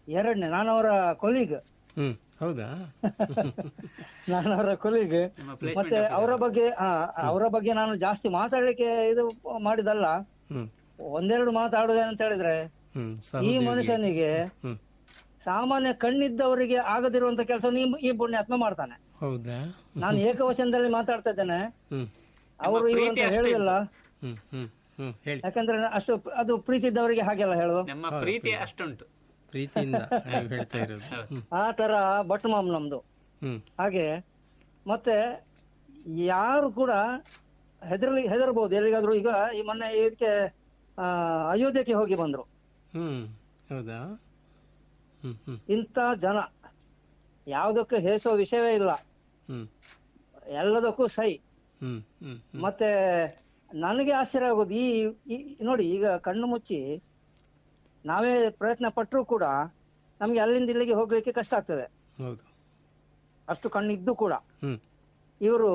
ಎರಡನೇ ನಾನು ಅವರ ಕೊಲೀಗ್ ಹ್ಮ್ ಹೌದಾ ನಾನು ಅವರ ಕೊಲೀಗ್ ನಮ್ಮ ಪ್ಲೇಸ್ ಮತ್ತೆ ಅವರ ಬಗ್ಗೆ ಆ, ಅವರ ಬಗ್ಗೆ ನಾನು ಜಾಸ್ತಿ ಮಾತಾಡ್ಲಿಕ್ಕೆ ಇದು ಮಾಡಿದಲ್ಲ ಹ್ಮ್ ಒಂದೆರಡು ಮಾತಾಡುದೇನಂತ ಹೇಳಿದ್ರೆ ಹ್ಮ್ ಈ ಸಹೋದ್ಯೋಗಿ. ಮನುಷ್ಯನಿಗೆ ಹ್ಮ್ ಸಾಮಾನ್ಯ ಕಣ್ಣಿದ್ದವರಿಗೆ ಆಗದಿರುವಂತ ಕೆಲಸ ಈ ಪುಣ್ಯಾತ್ಮ ಮಾಡ್ತಾನೆ ಹೌದಾ ನಾನು ಏಕವಚನದಲ್ಲಿ ಮಾತಾಡ್ತಾ ಇದ್ದೇನೆ ಹ್ಮ್ ಅವರು ಇವರು ಅಂತ ಹೇಳುದಿಲ್ಲ ಹ್ಮ್ ಹ್ಮ್ ಹ್ಮ್ ಹೇಳಿ ಯಾಕಂದ್ರೆ ಅಷ್ಟು ಅದು ಪ್ರೀತಿ ಇದ್ದವರಿಗೆ ಹಾಗೆಲ್ಲ ಹೇಳೋದು ನಮ್ಮ ಪ್ರೀತಿ ಅಷ್ಟುಂಟು ಪ್ರೀತಿಯಿಂದ ನೀವು ಹೇಳ್ತಾ ಇರೋದು ಹ್ಮ್ ಆ ತರ ಬಟ್ ಮಾಮ್ ನಮ್ದು ಹ್ಮ್ ಹಾಗೆ ಮತ್ತೆ ಯಾರು ಕೂಡ ಹೆದರ್ಲಿ ಹೆದರ್ಬೋದು ಎಲ್ಲಿಗಾದ್ರೂ ಈಗ ಈ ಮೊನ್ನೆ ಇದಕ್ಕೆ ಆ, ಅಯೋಧ್ಯಕ್ಕೆ ಹೋಗಿ ಬಂದ್ರು ಹ್ಮ್ ಹೌದಾ ಹ್ಮ್ ಹ್ಮ್ ಇಂಥ ಜನ ಯಾವುದಕ್ಕೂ ಹೇಸೋ ವಿಷಯವೇ ಇಲ್ಲ ಹ್ಮ್ ಎಲ್ಲದಕ್ಕೂ ಸೈ ಹ್ಮ್ ಹ್ಮ್ ಹ್ಮ್ ಮತ್ತೆ ನನಗೆ ಆಶ್ಚರ್ಯ ಆಗೋದು ಈ ಈ- ನೋಡಿ ಈಗ ಕಣ್ಣು ಮುಚ್ಚಿ ನಾವೇ ಪ್ರಯತ್ನ ಪಟ್ಟರೂ ಕೂಡ ನಮ್ಗೆ ಅಲ್ಲಿಂದ ಇಲ್ಲಿಗೆ ಹೋಗ್ಲಿಕ್ಕೆ ಕಷ್ಟ ಆಗ್ತದೆ ಹೌದು ಅಷ್ಟು ಕಣ್ಣಿದ್ದು ಕೂಡ ಹ್ಮ್ ಇವರು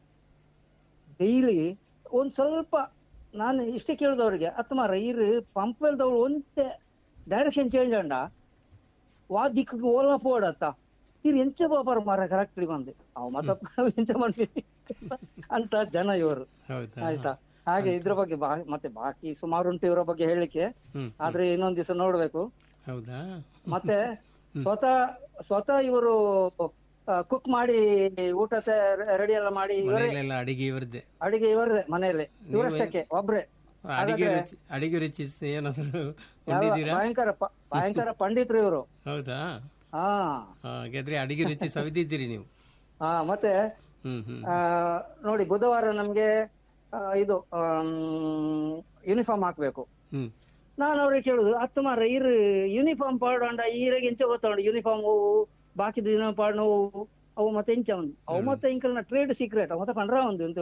ಡೈಲಿ ಒಂದ್ ಸ್ವಲ್ಪ ನಾನು ಇಷ್ಟೇ ಕೇಳಿದವರಿಗೆ ಅತ್ತಮಾರ ಇರು ಪಂಪಲ್ದವ್ರು ಒಂತೆ ಡೈರೆಕ್ಷನ್ ಚೇಂಜ್ ಅಂಡ ವಾ ದಿಕ್ಕಿಗೆ ಓಲ ಪೋಡತ್ತ ಇರು ಎಂಚ ಬಾಬಾರ ಮಾರ ಕರೆಕ್ಟ್ ಬಂದೆ ಅವ್ ಮತ್ತ ಎಂಚ ಮಾಡ್ತೀವಿ ಅಂತ ಜನ ಇವರು ಹೌದಾ ಆಯ್ತಾ ಹಾಗೆ ಇದ್ರ ಬಗ್ಗೆ ಬಾ- ಮತ್ತೆ ಬಾಕಿ ಸುಮಾರು ಉಂಟು ಇವರ ಬಗ್ಗೆ ಹೇಳಲಿಕ್ಕೆ ಹ್ಮ್ ಆದ್ರೆ ಇನ್ನೊಂದ್ ದಿವಸ ನೋಡ್ಬೇಕು ಹೌದಾ ಮತ್ತೆ ಸ್ವತಃ ಸ್ವತಃ ಇವರು ಕುಕ್ ಮಾಡಿ ಊಟ ರೆಡಿ ಎಲ್ಲ ಮಾಡಿ ಇವರೇ ಮನೆಯಲ್ಲೆಲ್ಲ ಅಡಿಗೆ ಇವರದ್ದೇ ಅಡಿಗೆ ಇವರದೇ ಮನೆಯಲ್ಲಿ ಇವರಷ್ಟಕ್ಕೆ ಒಬ್ರೆ ಅಡಿಗೆ ರುಚಿ ಅಡಿಗೆ ರುಚಿ ಏನಾದ್ರು ಯಾವ- ಹೊಂದಿದ್ದೀರಾ ಭಯಂಕರ ಪ- ಭಯಂಕರ ಪಂಡಿತರು ಇವರು ಹೌದಾ ಹಾ ಹಾಗಾದ್ರೆ ಅಡಿಗೆ ರುಚಿ ಸವಿದಿದ್ದೀರಿ ನೀವು ಹಾ ಮತ್ತೆ ಹ್ಮ್ ಹ್ಮ್ ಆ, ನೋಡಿ ಬುಧವಾರ ನಮ್ಗೆ ಆ, ಇದು ಯೂನಿಫಾರ್ಮ್ ಹಾಕ್ಬೇಕು ಹ್ಮ್ ನಾನು ಅವ್ರಿಗೆ ಕೇಳುದು ಹತ್ತು ಮಾರ ಇರು ಯೂನಿಫಾರ್ಮ್ ಪಾಡೋಂಡ ಈರೆಗೆ ಇಂಚ ಗೊತ್ತೋಂಡ ಯೂನಿಫಾರ್ಮ್ ಅವು ಬಾಕಿದ ಯೂನಿಫಾರ್ಮ್ ಪಾಡ್ ಅವು ಅವು ಮತ್ತೆ ಇಂಚ ಒಂದು ಅವು ಮತ್ತೆ ಇಂಕಲ್ನ ಟ್ರೇಡ್ ಸೀಕ್ರೆಟ್ ಮತ್ತೆ ಕಂಡ್ರ ಒಂದು ಅಂತ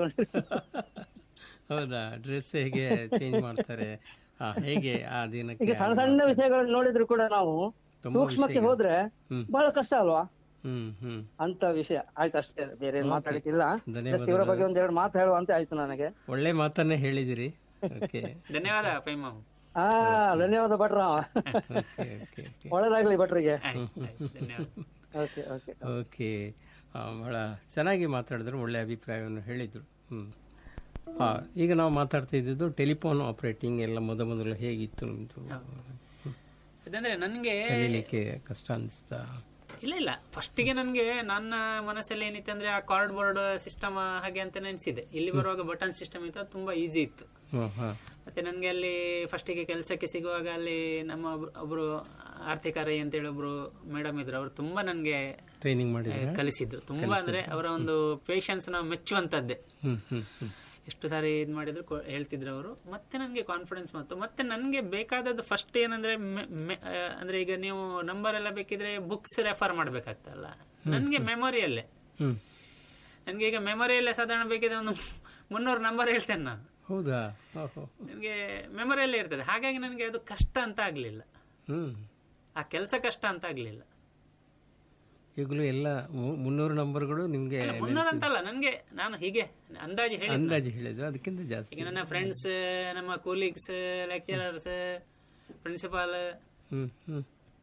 ಹೌದಾ ಡ್ರೆಸ್ ಹೇಗೆ ಚೇಂಜ್ ಮಾಡ್ತಾರೆ ಹಾ ಹೇಗೆ ಆ ಈಗ ದಿನಕ್ಕೆ ಸಣ್ಣ ಸಣ್ಣ ವಿಷಯಗಳನ್ನ ನೋಡಿದ್ರು ಕೂಡ ನಾವು ತುಂಬಾ ಸೂಕ್ಷ್ಮಕ್ಕೆ ವಿಷಯ. ಹೋದ್ರೆ ಹ್ಮ್. ಬಹಳ ಕಷ್ಟ ಅಲ್ವಾ ಹ್ಮ್ ಹ್ಮ್ ಅಂತ ವಿಷಯ ಆಯ್ತು ಅಷ್ಟೇ ಬೇರೆ ಏನ್ ಮಾತಾಡ್ಲಿಕ್ಕಿಲ್ಲ ಧನ್ಯವಾದಗಳು. ಜಸ್ಟ್ ಇವರ ಬಗ್ಗೆ ಒಂದೆರಡು ಮಾತು ಹೇಳುವಂತೆ ಆಯ್ತು ನನಗೆ ಒಳ್ಳೆ ಮಾತನ್ನೇ ಹೇಳಿದಿರಿ ಓಕೆ ಧನ್ಯವಾದ ಪೈಮಾವು ಹಾ ಧನ್ಯವಾದ ಭಟ್ರ ಓಕೆ ಓಕೆ ಓಕೆ ಒಳ್ಳೇದಾಗ್ಲಿ ಭಟ್ರಿಗೆ ಧನ್ಯವಾದ ಓಕೆ ಓಕೆ ಓಕೆ ಆ, ಬಹಳ ಚೆನ್ನಾಗಿ ಮಾತಾಡಿದ್ರು ಒಳ್ಳೆ ಅಭಿಪ್ರಾಯವನ್ನು ಹೇಳಿದರು ಹ್ಮ್ ಆ, ಈಗ ನಾವು ಮಾತಾಡ್ತಾ ಇದ್ದಿದ್ದು ಟೆಲಿಫೋನ್ ಆಪರೇಟಿಂಗ್ ಎಲ್ಲ ಮೊದ ಮೊದಲು ಹೇಗಿತ್ತು ನಿಮ್ಮದು ಅದಂದ್ರೆ ನನ್ಗೆ ಕಲೀಲಿಕ್ಕೆ ಕಷ್ಟ ಅನಿಸ್ತಾ ಇಲ್ಲ ಇಲ್ಲ ಫಸ್ಟಿಗೆ ನನಗೆ ನನ್ನ ಮನಸ್ಸಲ್ಲಿ ಏನಿತ್ತು ಅಂದ್ರೆ ಆ ಕಾರ್ಡ್ ಬೋರ್ಡ್ ಸಿಸ್ಟಮ್ ಹಾಗೆ ಅಂತ ನೆನೆಸಿದೆ ಇಲ್ಲಿ ಬರುವಾಗ ಬಟನ್ ಸಿಸ್ಟಮ್ ಇತ್ತು ಅದು ತುಂಬಾ ಈಸಿ ಇತ್ತು ಹ್ಮ್ ಹಾ ಮತ್ತೆ ನನಗೆ ಅಲ್ಲಿ ಫಸ್ಟಿಗೆ ಕೆಲಸಕ್ಕೆ ಸಿಗುವಾಗ ಅಲ್ಲಿ ನಮ್ಮ ಒಬ್ರು- ಒಬ್ರು ಆರ್ಥಿಕ ರೈ ಅಂತೇಳಿ ಒಬ್ರು ಮೇಡಮ್ ಇದ್ರು ಅವರು ತುಂಬಾ ನನಗೆ ಟ್ರೈನಿಂಗ್ ಮಾಡಿದ್ರೆ ಕಲಿಸಿದ್ರು ತುಂಬಾ ಅಂದ್ರೆ ಅವರ ಒಂದು ಪೇಷನ್ಸ್ ನಾವು ಮೆಚ್ಚುವಂತದ್ದೇ ಹ್ಮ್ ಹ್ಮ್ ಹ್ಮ್ ಎಷ್ಟು ಸಾರಿ ಇದು ಮಾಡಿದ್ರು ಕೊ- ಹೇಳ್ತಿದ್ರು ಅವರು ಮತ್ತೆ ನನಗೆ ಕಾನ್ಫಿಡೆನ್ಸ್ ಮತ್ತು ಮತ್ತೆ ನನಗೆ ಬೇಕಾದದ್ದು ಫಸ್ಟ್ ಏನಂದ್ರೆ ಮೆ- ಮೆ- ಆ, ಅಂದ್ರೆ ಈಗ ನೀವು ನಂಬರ್ ಎಲ್ಲ ಬೇಕಿದ್ರೆ ಬುಕ್ಸ್ ರೆಫರ್ ಮಾಡ್ಬೇಕಾಗ್ತಲ್ಲ ನನಗೆ ಮೆಮೊರಿಯಲ್ಲೇ ಹ್ಮ್ ನನಗೆ ಈಗ ಮೆಮೊರಿಯಲ್ಲೇ ಸಾಧಾರಣ ಬೇಕಿದ್ರೆ ಒಂದು ಮುನ್ನೂರು ನಂಬರ್ ಹೇಳ್ತೇನೆ ನಾನು ಹೌದಾ ಓಹೋ ನನಗೆ ಮೆಮೊರಿಯಲ್ಲೇ ಇರ್ತದೆ ಹಾಗಾಗಿ ನನಗೆ ಅದು ಕಷ್ಟ ಅಂತ ಆಗಲಿಲ್ಲ ಹ್ಮ್ ಆ ಕೆಲಸ ಕಷ್ಟ ಅಂತ ಆಗಲಿಲ್ಲ ಈಗಲೂ ಎಲ್ಲ ಮು- ಮುನ್ನೂರು ನಂಬರ್ಗಳು ನಿಮ್ಗೆ ಮುನ್ನೂರು ಅಂತಲ್ಲ ನನಗೆ ನಾನು ಹೀಗೆ ಅಂದಾಜು ಹೇಳಿ ಅಂದಾಜು ಹೇಳಿದ್ದು ಅದಕ್ಕಿಂತ ಜಾಸ್ತಿ ಈಗ ನನ್ನ ಫ್ರೆಂಡ್ಸ್ ನಮ್ಮ ಕೂಲೀಗ್ಸ್ ಲೆಕ್ಚರರ್ಸ್ ಪ್ರಿನ್ಸಿಪಾಲ್ ಹ್ಮ್ ಹ್ಮ್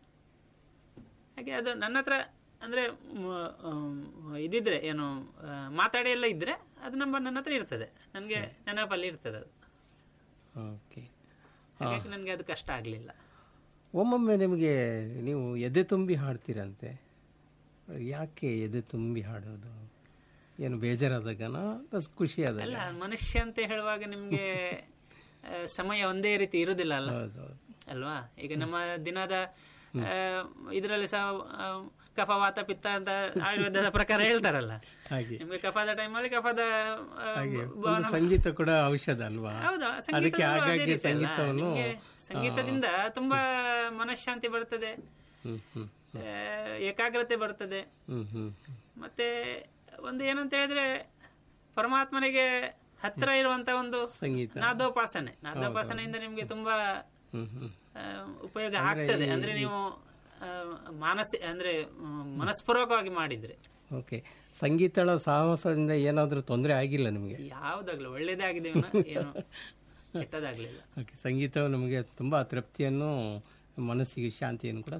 ಹಾಗೆ ಅದು ನನ್ನ ಹತ್ರ ಅಂದ್ರೆ ಮ್, ಆಮ್, ಇದಿದ್ರೆ ಏನು ಆ, ಮಾತಾಡಿ ಎಲ್ಲ ಇದ್ರೆ ಅದು ನಂಬರ್ ನನ್ನ ಹತ್ರ ಇರ್ತದೆ ನನಗೆ ನೆನಪಲ್ಲಿ ಇರ್ತದೆ ಅದು ಓಕೆ ಹಾಗಾಗಿ ನನಗೆ ಅದು ಕಷ್ಟ ಆಗಲಿಲ್ಲ ಒಮ್ಮೊಮ್ಮೆ ನಿಮಗೆ ನೀವು ಎದೆ ತುಂಬಿ ಹಾಡ್ತೀರಂತೆ ಯಾಕೆ ಎದೆ ತುಂಬಿ ಹಾಡೋದು ಏನು ಬೇಜಾರಾದಾಗನ ಅಥವಾ ಖುಷಿ ಆದಾಗ ಅಲ್ಲ ಮನುಷ್ಯ ಅಂತ ಹೇಳುವಾಗ ನಿಮ್ಗೆ ಆ, ಸಮಯ ಒಂದೇ ರೀತಿ ಇರುದಿಲ್ಲ ಅಲ್ಲ ಹೌದು ಹೌದು ಅಲ್ವಾ ಈಗ ನಮ್ಮ ದಿನದ ಇದರಲ್ಲಿ ಸಹ ಆ, ಕಫ ವಾತ ಪಿತ್ತ ಅಂತ ಆಯುರ್ವೇದದ ಪ್ರಕಾರ ಹೇಳ್ತಾರಲ್ಲ ಹಾಗೆ ನಿಮ್ಗೆ ಕಫದ ಟೈಮಲ್ಲಿ ಕಫದ ಆ, ಹಾಗೆ ಭವನ- ಒಂದು ಸಂಗೀತ ಕೂಡ ಔಷಧ ಅಲ್ವಾ ಹೌದಾ ಅದಕ್ಕೆ ಸಂಗೀತದಲ್ಲೂ ಅದೇ ಆಗಾಗ್ಗೆ ರೀತಿ ಅಲ್ಲ? ಸಂಗೀತವನ್ನು ನಿಮ್ಗೆ ಸಂಗೀತದಿಂದ ತುಂಬಾ ಮನಃಶಾಂತಿ ಬರ್ತದೆ ಹ್ಮ್ ಹ್ಮ್ ಆ, ಏಕಾಗ್ರತೆ ಬರ್ತದೆ ಹ್ಮ್ ಹ್ಮ್ ಹ್ಮ್. ಮತ್ತೆ ಒಂದು ಏನಂತ ಹೇಳಿದ್ರೆ ಪರಮಾತ್ಮನಿಗೆ ಹತ್ತಿರ ಇರುವಂತ ಒಂದು ಸಂಗೀತ ನಾದೋಪಾಸನೆ ನಾದೋಪಾಸನೆಯಿಂದ ನಿಮ್ಗೆ ತುಂಬಾ ಹ್ಮ್ ಹ್ಮ್ ಆ, ಉಪಯೋಗ ಆಗ್ತದೆ ಅಂದ್ರೆ ನೀವು ಆ, ಮಾನಸಿ ಅಂದ್ರೆ ಮ್, ಮನಸ್ಪೂರ್ವಕವಾಗಿ ಮಾಡಿದ್ರೆ ಓಕೆ ಸಂಗೀತಳ ಸಾಹಸದಿಂದ ಏನಾದರೂ ತೊಂದರೆ ಆಗಿಲ್ಲ ನಿಮಗೆ ಯಾವ್ದಾಗ್ಲಿ ಒಳ್ಳೇದೇ ಆಗಿದೆ ವಿನಃ ಏನು ಕೆಟ್ಟದಾಗ್ಲಿಲ್ಲ ಓಕೆ ಸಂಗೀತವು ನಮಗೆ ತುಂಬ ತೃಪ್ತಿಯನ್ನು ಮನಸ್ಸಿಗೆ ಶಾಂತಿಯನ್ನು ಕೂಡ